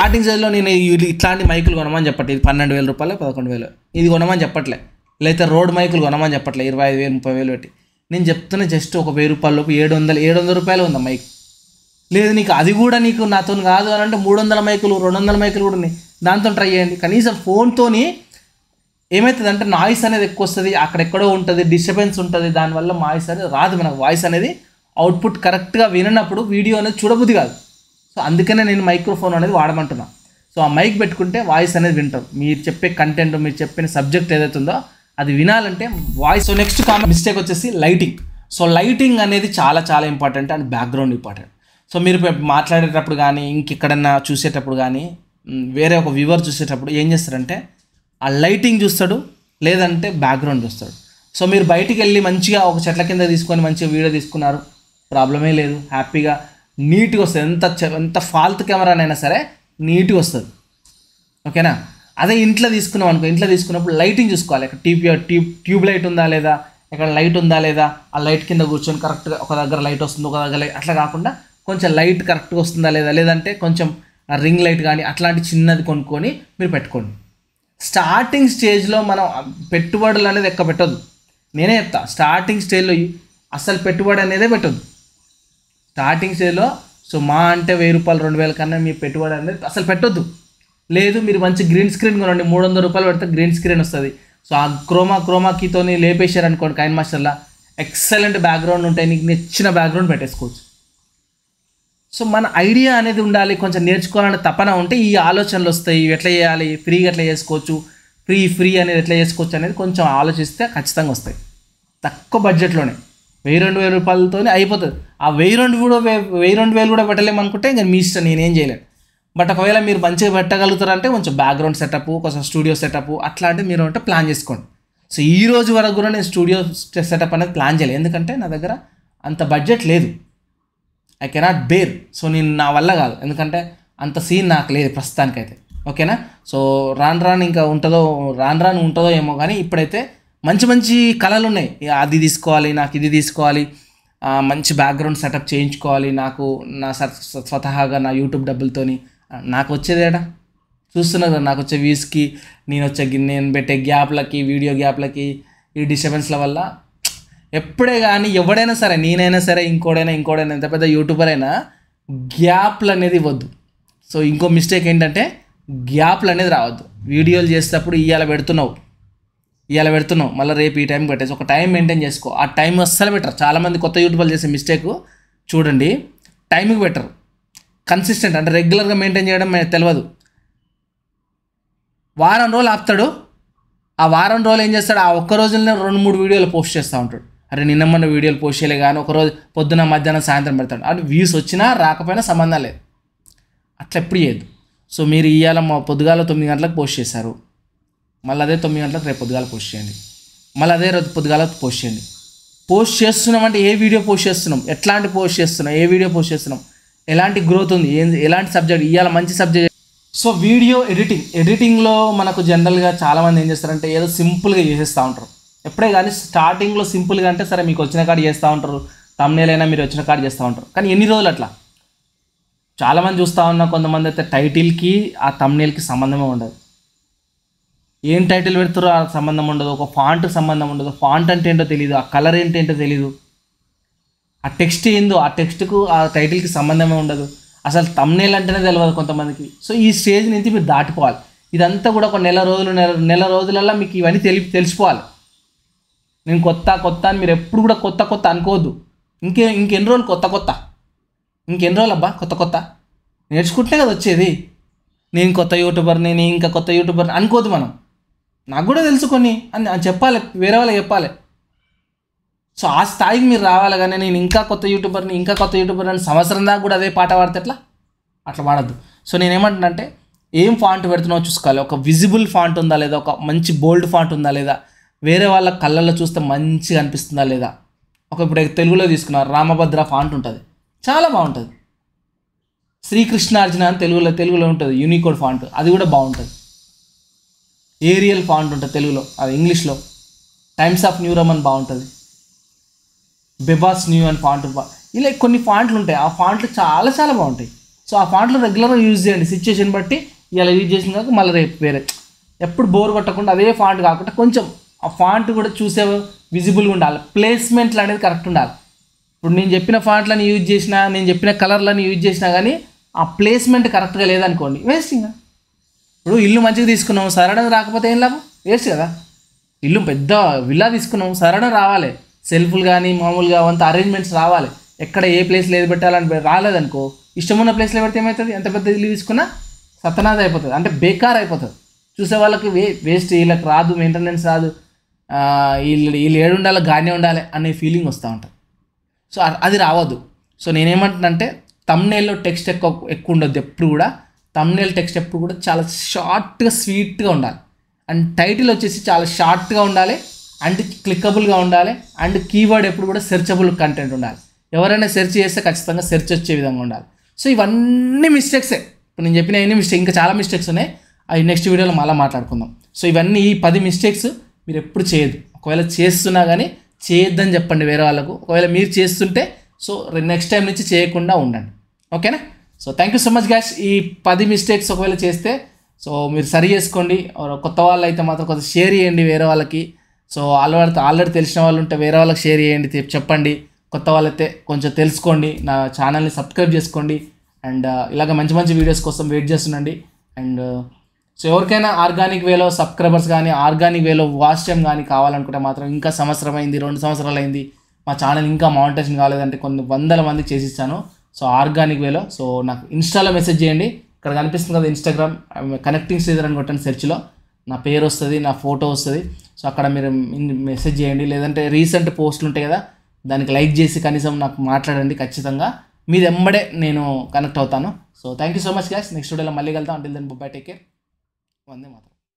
starting స్టేజ్లో నేను ఇ- ఇట్లాంటి మైకులు కొనమని చెప్పట్లేదు ఇది పన్నెండు వేల రూపాయలు పదకొండు వేలు ఇది కొనమని చెప్పట్లే లేకపోతే రోడ్ మైకులు కొనమని చెప్పట్లే ఇరవై ఐదు వేలు ముప్పై వేలు పెట్టి నేను చెప్తున్నా జస్ట్ ఒక వెయ్యి రూపాయల లోపు ఏడు వందలు ఏడు వందల రూపాయలు ఉందా మైక్ లేదు నీకు అది కూడా నీకు నాతో కాదు అని అంటే మూడు వందల మైకులు రెండు వందల మైకులు కూడా ఉన్నాయి దాంతో ట్రై చేయండి కనీసం ఫోన్తోని ఏమవుతుంది అంటే నాయిస్ అనేది ఎక్కువ వస్తుంది అక్కడెక్కడో ఉంటుంది డిస్టర్బెన్స్ ఉంటుంది దానివల్ల వాయిస్ అనేది రాదు మనకు వాయిస్ అనేది అవుట్పుట్ కరెక్ట్గా విననప్పుడు వీడియో అనేది చూడబుద్ధి కాదు సో అందుకనే నేను మైక్రోఫోన్ అనేది వాడమంటున్నా సో ఆ మైక్ పెట్టుకుంటే వాయిస్ అనేది వింటాం మీరు చెప్పే కంటెంట్ మీరు చెప్పిన సబ్జెక్ట్ ఏదైతే ఉందో అది వినాలంటే voice so next common mistake వచ్చేసి లైటింగ్ సో లైటింగ్ అనేది చాలా చాలా important and background important so మీరు పె- మాట్లాడేటప్పుడు కానీ ఇంకెక్కడన్నా చూసేటప్పుడు కానీ మ్, వేరే ఒక వ్యూవర్ చూసేటప్పుడు ఏం చేస్తారంటే ఆ లైటింగ్ చూస్తాడు లేదంటే బ్యాక్గ్రౌండ్ చూస్తాడు సో మీరు బయటికి వెళ్ళి మంచిగా ఒక చెట్ల కింద తీసుకొని మంచిగా వీడియో తీసుకున్నారు ప్రాబ్లమే లేదు హ్యాపీగా నీట్గా వస్తుంది ఎంత చె- ఎంత ఫాల్త్ కెమెరానైనా సరే నీట్గా వస్తుంది ఓకేనా అదే ఇంట్లో తీసుకున్నాం అనుకో ఇంట్లో తీసుకున్నప్పుడు లైటింగ్ చూసుకోవాలి ఇక్కడ ట్యూబ్ ట్యూబ్ ట్యూబ్ లైట్ ఉందా లేదా ఇక్కడ లైట్ ఉందా లేదా ఆ లైట్ కింద కూర్చొని కరెక్ట్గా ఒక దగ్గర లైట్ వస్తుంది ఒక దగ్గర లైట్ అట్లా కాకుండా కొంచెం లైట్ కరెక్ట్గా వస్తుందా లేదా లేదంటే కొంచెం రింగ్ లైట్ కానీ అట్లాంటి చిన్నది కొనుక్కొని మీరు పెట్టుకోండి స్టార్టింగ్ స్టేజ్లో మనం పెట్టుబడులు అనేది ఎక్క పెట్టదు నేనే చెప్తా స్టార్టింగ్ స్టేజ్లో అసలు పెట్టుబడి అనేదే పెట్టదు స్టార్టింగ్ స్టేజ్లో సో మా అంటే వెయ్యి రూపాయలు రెండు వేల కన్నా మీ పెట్టుబడి అనేది అసలు పెట్టొద్దు లేదు మీరు మంచి గ్రీన్ స్క్రీన్ కొనండి మూడు వందల రూపాయలు పెడితే గ్రీన్ స్క్రీన్ వస్తుంది సో ఆ క్రోమా క్రోమా కీతోని లేపేశారు అనుకోండి కైన్ మాస్టర్లా ఎక్సలెంట్ బ్యాక్గ్రౌండ్ ఉంటాయి నీకు నచ్చిన బ్యాక్గ్రౌండ్ పెట్టేసుకోవచ్చు సో మన ఐడియా అనేది ఉండాలి కొంచెం నేర్చుకోవాలనే తపన ఉంటే ఈ ఆలోచనలు వస్తాయి ఇవి ఎట్లా చేయాలి ఫ్రీగా ఎట్లా చేసుకోవచ్చు ఫ్రీ ఫ్రీ అనేది ఎట్లా చేసుకోవచ్చు అనేది కొంచెం ఆలోచిస్తే ఖచ్చితంగా వస్తాయి తక్కువ బడ్జెట్లోనే వెయ్యి రెండు వేల రూపాయలతోనే అయిపోతుంది ఆ వెయ్యి రెండు కూడా వే- వెయ్యి రెండు వేలు కూడా పెట్టలేము అనుకుంటే ఇంకా మీ ఇష్టం నేనేం చేయలేను బట్ ఒకవేళ మీరు మంచిగా పెట్టగలుగుతారంటే కొంచెం బ్యాక్గ్రౌండ్ సెటప్ కొంచెం స్టూడియో సెటప్ అట్లాంటివి మీరు అంటే ప్లాన్ చేసుకోండి సో ఈ రోజు వరకు కూడా నేను స్టూడియో సెటప్ అనేది ప్లాన్ చేయలేదు ఎందుకంటే నా దగ్గర అంత బడ్జెట్ లేదు ఐ కెనాట్ బేర్ సో నేను నా వల్ల కాదు ఎందుకంటే అంత సీన్ నాకు లేదు ప్రస్తుతానికైతే ఓకేనా సో రాను రాను ఇంకా ఉంటుందో రాను రాను ఉంటుందో ఏమో కానీ ఇప్పుడైతే మంచి మంచి కళలు ఉన్నాయి ఇక అది తీసుకోవాలి నాకు ఇది తీసుకోవాలి ఆ, మంచి బ్యాక్గ్రౌండ్ సెటప్ చేయించుకోవాలి నాకు నా స- స- స్వతహాగా నా యూట్యూబ్ డబ్బులతోని ఆ, నాకు వచ్చేదేడా చూస్తున్నారు కదా నాకు వచ్చే వ్యూస్కి నేను వచ్చే గి- నేను పెట్టే గ్యాప్లకి వీడియో గ్యాప్లకి ఈ డిస్టర్బెన్స్ల వల్ల ఎప్పుడే కానీ ఎవడైనా సరే నేనైనా సరే ఇంకోడైనా ఇంకోడైనా ఎంత పెద్ద యూట్యూబర్ అయినా గ్యాప్లు అనేది ఇవ్వద్దు సో ఇంకో మిస్టేక్ ఏంటంటే గ్యాప్లు అనేది రావద్దు వీడియోలు చేసేటప్పుడు ఇవాళ పెడుతున్నావు ఇవాళ పెడుతున్నావు మళ్ళీ రేపు ఈ టైం పెట్టేసి ఒక టైం మెయింటైన్ చేసుకో ఆ టైం అస్సలు పెట్టరు చాలామంది కొత్త యూట్యూబర్లు చేసే మిస్టేక్ చూడండి టైంకి పెట్టరు కన్సిస్టెంట్ అంటే రెగ్యులర్గా మెయింటైన్ చేయడం మనకు తెలియదు వారం రోజులు ఆపుతాడు ఆ వారం రోజులు ఏం చేస్తాడు ఆ ఒక్క రోజులోనే రెండు మూడు వీడియోలు పోస్ట్ చేస్తూ ఉంటాడు అరే నిన్న మొన్న వీడియోలు పోస్ట్ చేయలే కానీ ఒక రోజు పొద్దున మధ్యాహ్నం సాయంత్రం పెడతాడు అంటే వ్యూస్ వచ్చినా రాకపోయినా సంబంధం లేదు అట్లా ఎప్పుడు చేయొద్దు సో మీరు ఇవాళ మా పొద్దుగాల తొమ్మిది గంటలకు పోస్ట్ చేశారు మళ్ళీ అదే తొమ్మిది గంటలకు రేపు పొద్దుగాల పోస్ట్ చేయండి మళ్ళీ అదే రోజు పొద్దుగాల పోస్ట్ చేయండి పోస్ట్ చేస్తున్నాం అంటే ఏ వీడియో పోస్ట్ చేస్తున్నాం ఎట్లాంటి పోస్ట్ చేస్తున్నాం ఏ వీడియో పోస్ట్ చేస్తున్నాం ఎలాంటి గ్రోత్ ఉంది ఏం ఎలాంటి సబ్జెక్ట్ ఇవాళ మంచి సబ్జెక్ట్ సో వీడియో ఎడిటింగ్ ఎడిటింగ్లో మనకు జనరల్గా చాలామంది ఏం చేస్తారంటే ఏదో సింపుల్గా చేసేస్తూ ఉంటారు ఎప్పుడే కానీ స్టార్టింగ్లో సింపుల్గా అంటే సరే మీకు వచ్చిన కాడ చేస్తూ ఉంటారు తమ్నేలైనా మీరు వచ్చిన కాడ చేస్తూ ఉంటారు కానీ ఎన్ని రోజులు అట్లా చాలామంది చూస్తూ ఉన్నా కొంతమంది అయితే టైటిల్కి ఆ తమ్నేల్కి సంబంధమే ఉండదు ఏం టైటిల్ పెడతారో ఆ సంబంధం ఉండదు ఒక ఫాంట్ సంబంధం ఉండదు ఫాంట్ అంటే ఏంటో తెలియదు ఆ కలర్ ఏంటేంటో తెలియదు ఆ టెక్స్ట్ ఏందో ఆ టెక్స్ట్కు ఆ టైటిల్కి సంబంధమే ఉండదు అసలు తమ్నేల్ అంటేనే తెలియదు కొంతమందికి సో ఈ స్టేజ్ నుంచి మీరు దాటిపోవాలి ఇదంతా కూడా ఒక నెల రోజులు నెల నెల రోజులల్లో మీకు ఇవన్నీ తెలి తెలిసిపోవాలి నేను కొత్త కొత్త అని మీరు ఎప్పుడు కూడా కొత్త కొత్త అనుకోవద్దు ఇంకే ఇంకెన్ని రోజులు కొత్త కొత్త ఇంకెన్ని రోజులు అబ్బా కొత్త కొత్త నేర్చుకుంటే కదా వచ్చేది నేను కొత్త యూట్యూబర్ నేను ఇంకా కొత్త యూట్యూబర్ అనుకోవద్దు మనం నాకు కూడా తెలుసుకొని అని అని చెప్పాలి వేరే వాళ్ళకి చెప్పాలి సో ఆ స్థాయికి మీరు రావాలి కానీ నేను ఇంకా కొత్త యూట్యూబర్ని ఇంకా కొత్త యూట్యూబర్ అని సంవత్సరం దాకా కూడా అదే పాట పాడితే ఎట్లా అట్లా పాడద్దు సో నేను ఏమంటున్నానంటే ఏం ఫాంట్ పెడుతున్నావో చూసుకోవాలి ఒక విజిబుల్ ఫాంట్ ఉందా లేదా ఒక మంచి బోల్డ్ ఫాంట్ ఉందా లేదా వేరే వాళ్ళ కళ్ళల్లో చూస్తే మంచిగా అనిపిస్తుందా లేదా ఒక ఇప్పుడు తెలుగులో తీసుకున్నారు రామభద్ర ఫాంట్ ఉంటుంది చాలా బాగుంటుంది శ్రీకృష్ణార్జున అని తెలుగులో తెలుగులో ఉంటుంది యూనికోడ్ ఫాంట్ అది కూడా బాగుంటుంది ఏరియల్ ఫాంట్ ఉంటుంది తెలుగులో అది ఇంగ్లీష్లో టైమ్స్ ఆఫ్ న్యూ రమన్ బాగుంటుంది బెబాస్ న్యూ అని ఫాంట్ బా ఇలా కొన్ని ఫాంట్లు ఉంటాయి ఆ ఫాంట్లు చాలా చాలా బాగుంటాయి సో ఆ ఫాంట్లో రెగ్యులర్గా యూజ్ చేయండి సిచ్యుయేషన్ బట్టి ఇలా యూజ్ చేసిన కాక మళ్ళీ రేపు వేరే ఎప్పుడు బోర్ కొట్టకుండా అదే ఫాంట్ కాకుండా కొంచెం ఆ ఫాంట్ కూడా చూసే విజిబుల్గా ఉండాలి ప్లేస్మెంట్లు అనేది కరెక్ట్ ఉండాలి ఇప్పుడు నేను చెప్పిన ఫాంట్లను యూజ్ చేసినా నేను చెప్పిన కలర్లను యూజ్ చేసినా కానీ ఆ ప్లేస్మెంట్ కరెక్ట్గా లేదనుకోండి వేస్ట్ ఇంకా ఇప్పుడు ఇల్లు మంచిగా తీసుకున్నాం సరడం రాకపోతే ఏం లాభం వేస్ట్ కదా ఇల్లు పెద్ద విల్లా తీసుకున్నాం సరడం రావాలి సెల్ఫ్లు కానీ మామూలుగా అంత అరేంజ్మెంట్స్ రావాలి ఎక్కడ ఏ ప్లేస్లో ఏది పెట్టాలని పె- రాలేదనుకో ఇష్టమున్న ప్లేస్లో పెడితే ఏమవుతుంది ఎంత పెద్ద ఇల్లు తీసుకున్నా సతనాథ అయిపోతుంది అంటే బేకార్ అయిపోతుంది చూసే వాళ్ళకి వే వేస్ట్ వీళ్ళకి రాదు మెయింటెనెన్స్ రాదు ఆ, వీళ్ళు వీళ్ళు ఏడు ఉండాలి గానే ఉండాలి అనే ఫీలింగ్ వస్తూ ఉంటుంది సో అ- అది రావద్దు సో నేనేమంటున్నానంటే తమ్నేల్లో టెక్స్ట్ ఎక్కువ ఎక్కువ ఉండొద్దు ఎప్పుడు కూడా తమ్నేల్ టెక్స్ట్ ఎప్పుడు కూడా చాలా షార్ట్గా స్వీట్గా ఉండాలి అండ్ టైటిల్ వచ్చేసి చాలా షార్ట్గా ఉండాలి అండ్ క్లిక్కబుల్గా ఉండాలి అండ్ కీవర్డ్ ఎప్పుడు కూడా సెర్చబుల్ కంటెంట్ ఉండాలి ఎవరైనా సెర్చ్ చేస్తే ఖచ్చితంగా సెర్చ్ వచ్చే విధంగా ఉండాలి సో ఇవన్నీ మిస్టేక్సే ఇప్పుడు నేను చెప్పిన ఎన్ని మిస్టేక్ ఇంకా చాలా మిస్టేక్స్ ఉన్నాయి అవి నెక్స్ట్ వీడియోలో మళ్ళీ మాట్లాడుకుందాం సో ఇవన్నీ ఈ పది మిస్టేక్స్ మీరు ఎప్పుడు చేయదు ఒకవేళ చేస్తున్నా కానీ చేయొద్దని చెప్పండి వేరే వాళ్ళకు ఒకవేళ మీరు చేస్తుంటే సో నెక్స్ట్ టైం నుంచి చేయకుండా ఉండండి ఓకేనా so thank you so much guys ఈ పది మిస్టేక్స్ ఒకవేళ చేస్తే సో మీరు సరి చేసుకోండి or కొత్త వాళ్ళు అయితే మాత్రం కొంచెం షేర్ చేయండి వేరే వాళ్ళకి సో ఆల్రెడీ ఆల్రెడీ తెలిసిన వాళ్ళు ఉంటే వేరే వాళ్ళకి షేర్ చేయండి చెప్- చెప్పండి కొత్త వాళ్ళైతే కొంచెం తెలుసుకోండి నా ఛానల్ని సబ్స్క్రైబ్ చేసుకోండి అండ్ ఇలాగ మంచి మంచి వీడియోస్ కోసం వెయిట్ చేస్తుండండి అండ్ సో ఎవరికైనా ఆర్గానిక్ వేలో సబ్స్క్రైబర్స్ కానీ ఆర్గానిక్ వేలో వాచ్ టైం కానీ కావాలనుకుంటే మాత్రం ఇంకా సంవత్సరం అయింది రెండు సంవత్సరాలు అయింది మా ఛానల్ ఇంకా మానిటైజేషన్ కాలేదంటే కొన్ని వందల మందికి చేసిస్తాను సో ఆర్గానిక్ వేలో సో నాకు ఇన్స్టాలో మెసేజ్ చేయండి ఇక్కడ కనిపిస్తుంది కదా ఇన్స్టాగ్రామ్ కనెక్టింగ్ శ్రీధర్ అని కొట్టండి సెర్చ్లో నా పేరు వస్తుంది నా ఫోటో వస్తుంది సో అక్కడ మీరు మెసేజ్ చేయండి లేదంటే రీసెంట్ పోస్టులు ఉంటాయి కదా దానికి లైక్ చేసి కనీసం నాకు మాట్లాడండి ఖచ్చితంగా మీది ఎంబడే నేను కనెక్ట్ అవుతాను so thank you so much guys next వీడియోలో మళ్ళీ వెళ్తాం అంటిల్ దెన్ బొబ్బాయి టేక్ కేర్ వందే మాత్రం